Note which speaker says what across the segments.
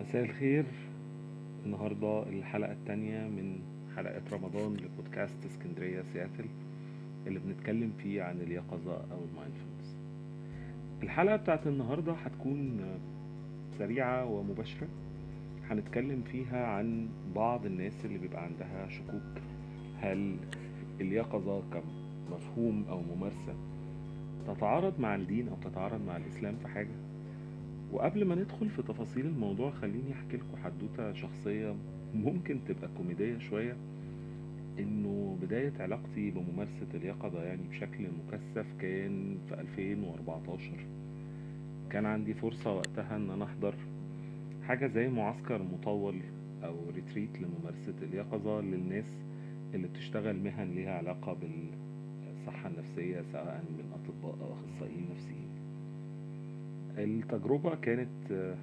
Speaker 1: مساء الخير النهاردة الحلقة التانية من حلقات رمضان لبودكاست اسكندرية سياتل اللي بنتكلم فيه عن اليقظة أو المايندفولنس الحلقة بتاعت النهاردة هتكون سريعة ومباشرة هنتكلم فيها عن بعض الناس اللي بيبقى عندها شكوك هل اليقظة كمفهوم أو ممارسة تتعارض مع الدين أو تتعارض مع الإسلام في حاجة وقبل ما ندخل في تفاصيل الموضوع خليني احكي لكم حدوته شخصيه ممكن تبقى كوميديه شويه انه بدايه علاقتي بممارسه اليقظه يعني بشكل مكثف كان في 2014 كان عندي فرصه وقتها ان انا احضر حاجه زي معسكر مطول او ريتريت لممارسه اليقظه للناس اللي بتشتغل مهن ليها علاقه بالصحه النفسيه سواء من اطباء او اخصائيين نفسيين التجربة كانت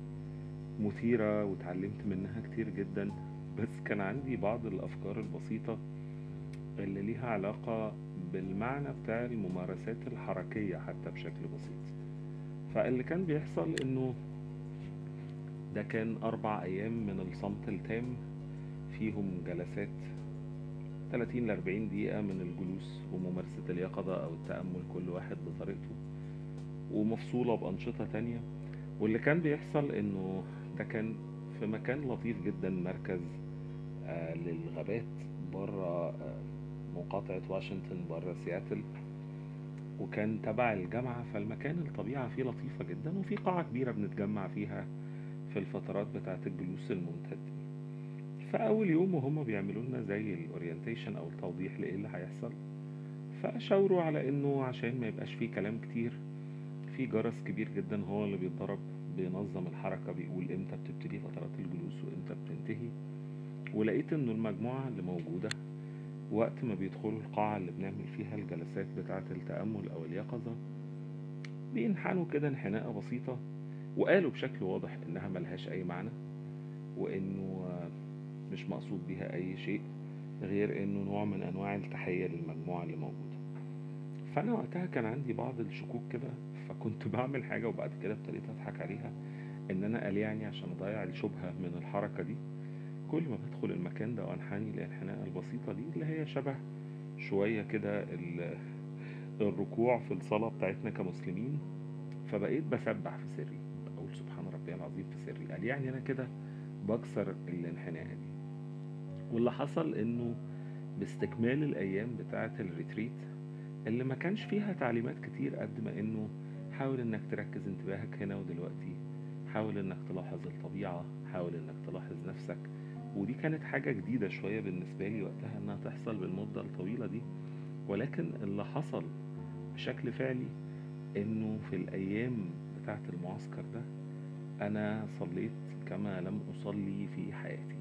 Speaker 1: مثيرة وتعلمت منها كتير جدا بس كان عندي بعض الأفكار البسيطة اللي ليها علاقة بالمعنى بتاع الممارسات الحركية حتى بشكل بسيط فاللي كان بيحصل انه ده كان أربع أيام من الصمت التام فيهم جلسات 30 ل 40 دقيقة من الجلوس وممارسة اليقظة أو التأمل كل واحد بطريقته ومفصولة بأنشطة تانية واللي كان بيحصل انه ده كان في مكان لطيف جدا مركز آه للغابات بره آه مقاطعة واشنطن بره سياتل وكان تبع الجامعة فالمكان الطبيعة فيه لطيفة جدا وفي قاعة كبيرة بنتجمع فيها في الفترات بتاعة الجلوس الممتد فأول يوم وهم بيعملوا لنا زي الأورينتيشن أو التوضيح لإيه اللي هيحصل فأشاوروا على إنه عشان ما يبقاش فيه كلام كتير في جرس كبير جدا هو اللي بيتضرب بينظم الحركة بيقول امتى بتبتدي فترات الجلوس وامتى بتنتهي ولقيت انه المجموعة اللي موجودة وقت ما بيدخلوا القاعة اللي بنعمل فيها الجلسات بتاعة التأمل أو اليقظة بينحنوا كده انحناءة بسيطة وقالوا بشكل واضح إنها ملهاش أي معنى وإنه مش مقصود بيها أي شيء غير إنه نوع من أنواع التحية للمجموعة اللي موجودة فأنا وقتها كان عندي بعض الشكوك كده فكنت بعمل حاجة وبعد كده ابتديت أضحك عليها إن أنا قال يعني عشان أضيع الشبهة من الحركة دي كل ما بدخل المكان ده وأنحني الانحناء البسيطة دي اللي هي شبه شوية كده الركوع في الصلاة بتاعتنا كمسلمين فبقيت بسبح في سري بقول سبحان ربي العظيم في سري قال يعني أنا كده بكسر الانحناء دي واللي حصل إنه باستكمال الأيام بتاعة الريتريت اللي ما كانش فيها تعليمات كتير قد ما إنه حاول انك تركز انتباهك هنا ودلوقتي حاول انك تلاحظ الطبيعة حاول انك تلاحظ نفسك ودي كانت حاجة جديدة شوية بالنسبة لي وقتها انها تحصل بالمدة الطويلة دي ولكن اللي حصل بشكل فعلي انه في الايام بتاعة المعسكر ده انا صليت كما لم اصلي في حياتي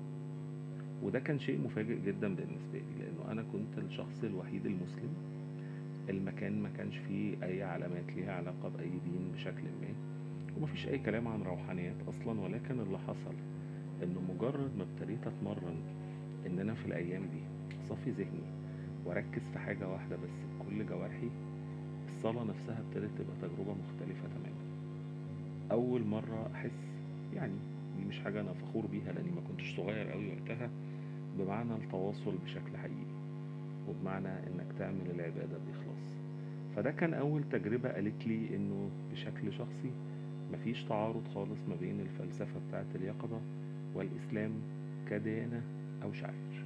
Speaker 1: وده كان شيء مفاجئ جدا بالنسبة لي لانه انا كنت الشخص الوحيد المسلم المكان ما كانش فيه اي علامات ليها علاقة باي دين بشكل ما ومفيش اي كلام عن روحانيات اصلا ولكن اللي حصل انه مجرد ما ابتديت اتمرن ان انا في الايام دي اصفي ذهني واركز في حاجة واحدة بس بكل جوارحي الصلاة نفسها ابتدت تبقى تجربة مختلفة تماما اول مرة احس يعني دي مش حاجة انا فخور بيها لاني ما كنتش صغير قوي وقتها بمعنى التواصل بشكل حقيقي وبمعنى انك تعمل العبادة بإخلاص فده كان أول تجربة قالت لي إنه بشكل شخصي مفيش تعارض خالص ما بين الفلسفة بتاعت اليقظة والإسلام كديانة أو شعائر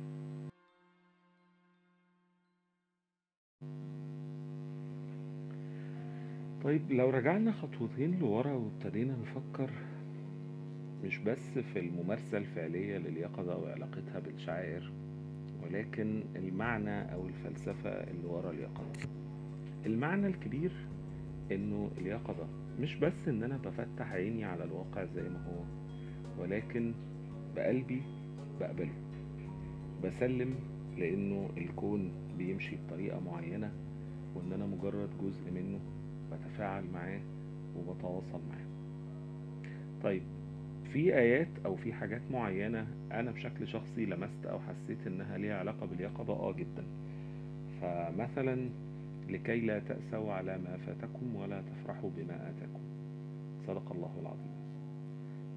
Speaker 1: طيب لو رجعنا خطوتين لورا وابتدينا نفكر مش بس في الممارسة الفعلية لليقظة وعلاقتها بالشعائر ولكن المعنى او الفلسفة اللي ورا اليقظة المعنى الكبير انه اليقظة مش بس ان انا بفتح عيني على الواقع زي ما هو ولكن بقلبي بقبله بسلم لانه الكون بيمشي بطريقة معينة وان انا مجرد جزء منه بتفاعل معاه وبتواصل معاه طيب في ايات او في حاجات معينة انا بشكل شخصي لمست او حسيت انها ليها علاقة باليقظة اه جدا فمثلا لكي لا تأسوا على ما فاتكم ولا تفرحوا بما آتاكم صدق الله العظيم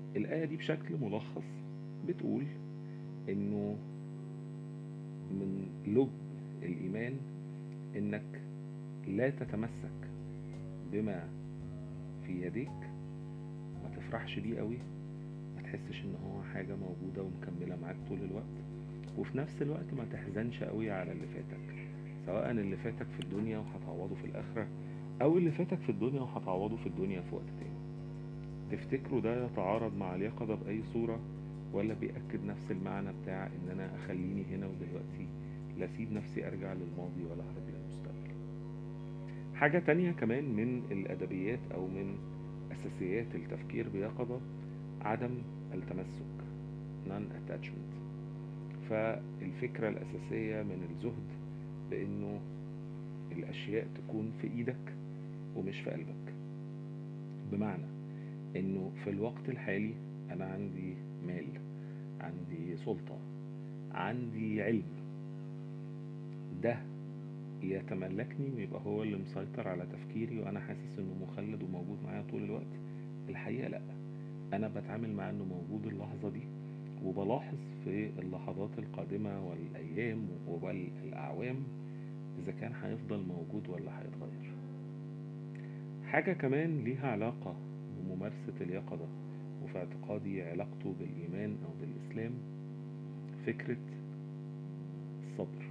Speaker 1: الآية دي بشكل ملخص بتقول إنه من لب الإيمان إنك لا تتمسك بما في يديك ما تفرحش بيه قوي ما تحسش إن هو حاجة موجودة ومكملة معاك طول الوقت وفي نفس الوقت ما تحزنش قوي على اللي فاتك سواء اللي فاتك في الدنيا وهتعوضه في الآخرة أو اللي فاتك في الدنيا وهتعوضه في الدنيا في وقت تاني تفتكروا ده يتعارض مع اليقظة بأي صورة ولا بيأكد نفس المعنى بتاع إن أنا أخليني هنا ودلوقتي لا أسيب نفسي أرجع للماضي ولا أهرب للمستقبل حاجة تانية كمان من الأدبيات أو من أساسيات التفكير بيقظة عدم التمسك non attachment فالفكرة الأساسية من الزهد بأنه الأشياء تكون في إيدك ومش في قلبك بمعنى انه في الوقت الحالي انا عندي مال عندي سلطة عندي علم ده يتملكني ويبقى هو اللي مسيطر على تفكيري وانا حاسس انه مخلد وموجود معايا طول الوقت الحقيقة لا انا بتعامل مع انه موجود اللحظة دي وبلاحظ في اللحظات القادمة والايام والاعوام اذا كان هيفضل موجود ولا هيتغير حاجة كمان ليها علاقة بممارسة اليقظة وفي اعتقادي علاقته بالإيمان أو بالإسلام فكرة الصبر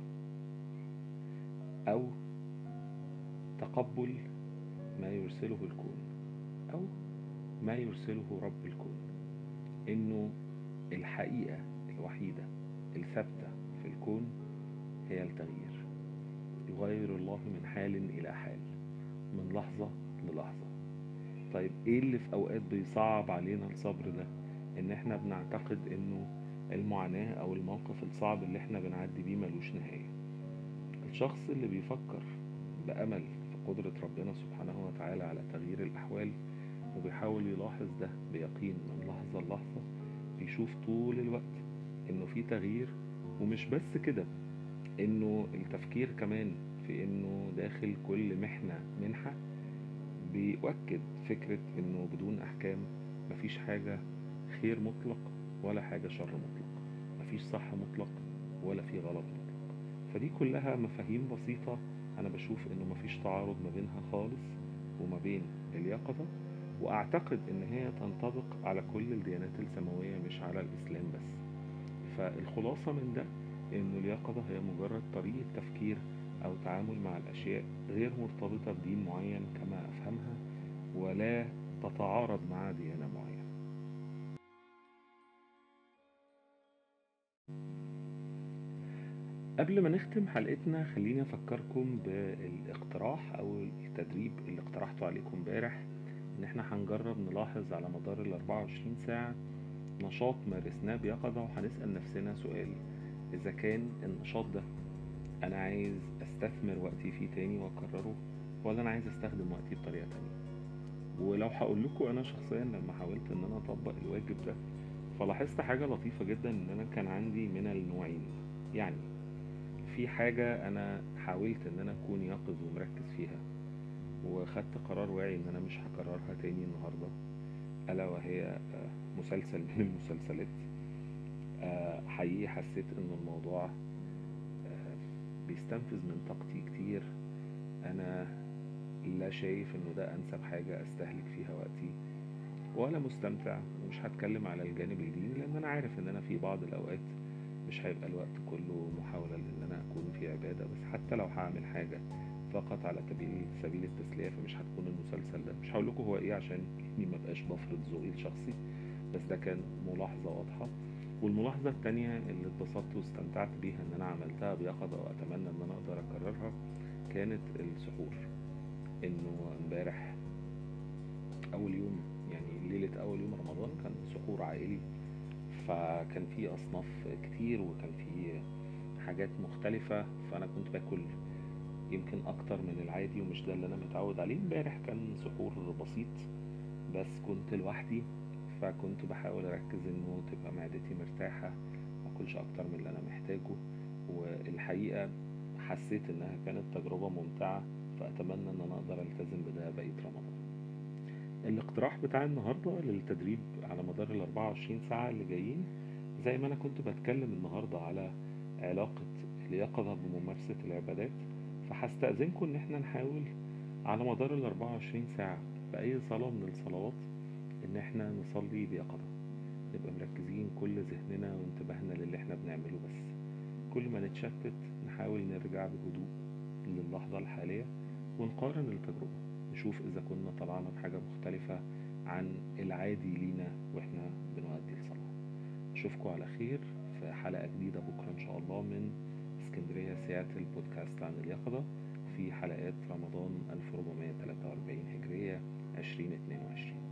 Speaker 1: أو تقبل ما يرسله الكون أو ما يرسله رب الكون إنه الحقيقة الوحيدة الثابتة في الكون هي التغيير يغير الله من حال إلى حال من لحظة للحظة طيب ايه اللي في اوقات بيصعب علينا الصبر ده ان احنا بنعتقد انه المعاناة او الموقف الصعب اللي احنا بنعدي بيه ملوش نهاية الشخص اللي بيفكر بأمل في قدرة ربنا سبحانه وتعالى على تغيير الأحوال وبيحاول يلاحظ ده بيقين من لحظة للحظة بيشوف طول الوقت انه في تغيير ومش بس كده انه التفكير كمان في انه داخل كل محنة منحة بيؤكد فكرة انه بدون احكام مفيش حاجة خير مطلق ولا حاجة شر مطلق مفيش صح مطلق ولا في غلط مطلق فدي كلها مفاهيم بسيطة انا بشوف انه مفيش تعارض ما بينها خالص وما بين اليقظة واعتقد ان هي تنطبق على كل الديانات السماوية مش على الاسلام بس فالخلاصة من ده انه اليقظة هي مجرد طريقة تفكير أو تعامل مع الأشياء غير مرتبطة بدين معين كما أفهمها ولا تتعارض مع ديانة معينة قبل ما نختم حلقتنا خليني أفكركم بالاقتراح أو التدريب اللي اقترحته عليكم امبارح إن احنا هنجرب نلاحظ على مدار ال 24 ساعة نشاط مارسناه بيقظة وهنسأل نفسنا سؤال إذا كان النشاط ده أنا عايز أستثمر وقتي فيه تاني وأكرره ولا أنا عايز أستخدم وقتي بطريقة تانية ولو هقول لكم أنا شخصيا لما حاولت إن أنا أطبق الواجب ده فلاحظت حاجة لطيفة جدا إن أنا كان عندي من النوعين يعني في حاجة أنا حاولت إن أنا أكون يقظ ومركز فيها وخدت قرار واعي إن أنا مش هكررها تاني النهاردة ألا وهي مسلسل من المسلسلات حقيقي حسيت إن الموضوع بيستنفذ من طاقتي كتير انا لا شايف انه ده انسب حاجة استهلك فيها وقتي ولا مستمتع ومش هتكلم على الجانب الديني لان انا عارف ان انا في بعض الاوقات مش هيبقى الوقت كله محاولة لان انا اكون في عبادة بس حتى لو هعمل حاجة فقط على سبيل سبيل التسلية فمش هتكون المسلسل ده مش هقول لكم هو ايه عشان يعني ما بقاش بفرض ذوقي الشخصي بس ده كان ملاحظة واضحة والملاحظة التانية اللي اتبسطت واستمتعت بيها ان انا عملتها بيقظة واتمنى ان انا اقدر اكررها كانت السحور انه امبارح اول يوم يعني ليلة اول يوم رمضان كان سحور عائلي فكان في اصناف كتير وكان في حاجات مختلفة فانا كنت باكل يمكن اكتر من العادي ومش ده اللي انا متعود عليه امبارح كان سحور بسيط بس كنت لوحدي فكنت بحاول اركز انه تبقى معدتي مرتاحة ماكلش اكتر من اللي انا محتاجه والحقيقة حسيت انها كانت تجربة ممتعة فاتمنى ان انا اقدر التزم بده بقية رمضان الاقتراح بتاع النهاردة للتدريب على مدار ال 24 ساعة اللي جايين زي ما أنا كنت بتكلم النهاردة على علاقة اليقظة بممارسة العبادات فهستأذنكم إن احنا نحاول على مدار ال 24 ساعة بأي صلاة من الصلوات إن احنا نصلي بيقظة نبقى مركزين كل ذهننا وانتباهنا للي احنا بنعمله بس كل ما نتشتت نحاول نرجع بهدوء للحظة الحالية ونقارن التجربة نشوف إذا كنا طلعنا بحاجة مختلفة عن العادي لينا وإحنا بنؤدي الصلاة أشوفكم على خير في حلقة جديدة بكرة إن شاء الله من اسكندرية سياتل بودكاست عن اليقظة في حلقات رمضان 1443 هجرية 2022